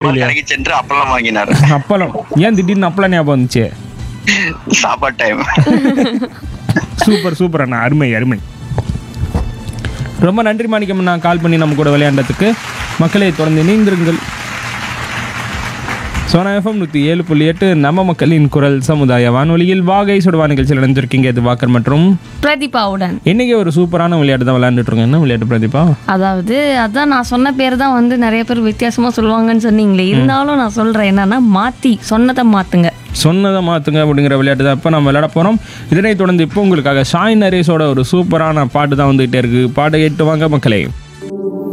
தெரியலையா கடைக்கு சென்று அப்பளம் வாங்கினார் அப்பளம் ஏன் திடீர்னு அப்பளம் ஞாபகம் வந்துச்சு சாப்பாடு டைம் சூப்பர் சூப்பர் அண்ணா அருமை அருமை ரொம்ப நன்றி மாணிக்கம் நான் கால் பண்ணி நம்ம கூட விளையாண்டதுக்கு மக்களை தொடர்ந்து இணைந்திருங்கள் சோனா எஃப்எம் நூற்றி ஏழு புள்ளி எட்டு நம்ம மக்களின் குரல் சமுதாய வானொலியில் வாகை சுடுவா நிகழ்ச்சியில் இணைஞ்சிருக்கீங்க இது வாக்கர் மற்றும் பிரதீபாவுடன் இன்னைக்கு ஒரு சூப்பரான விளையாட்டு தான் விளையாண்டுட்டு இருக்கோம் என்ன விளையாட்டு பிரதீபா அதாவது அதான் நான் சொன்ன பேர் தான் வந்து நிறைய பேர் வித்தியாசமா சொல்லுவாங்கன்னு சொன்னீங்களே இருந்தாலும் நான் சொல்றேன் என்னன்னா மாத்தி சொன்னதை மாத்துங்க சொன்னதை மாற்றுங்க அப்படிங்கிற விளையாட்டு தான் இப்போ நம்ம விளையாட போகிறோம் இதனைத் தொடர்ந்து இப்போ உங்களுக்காக ஷாய் நரேஷோட ஒரு சூப்பரான பாட்டு தான் வந்துகிட்டே இருக்குது பாட்டை கேட்டு வாங்க மக்களே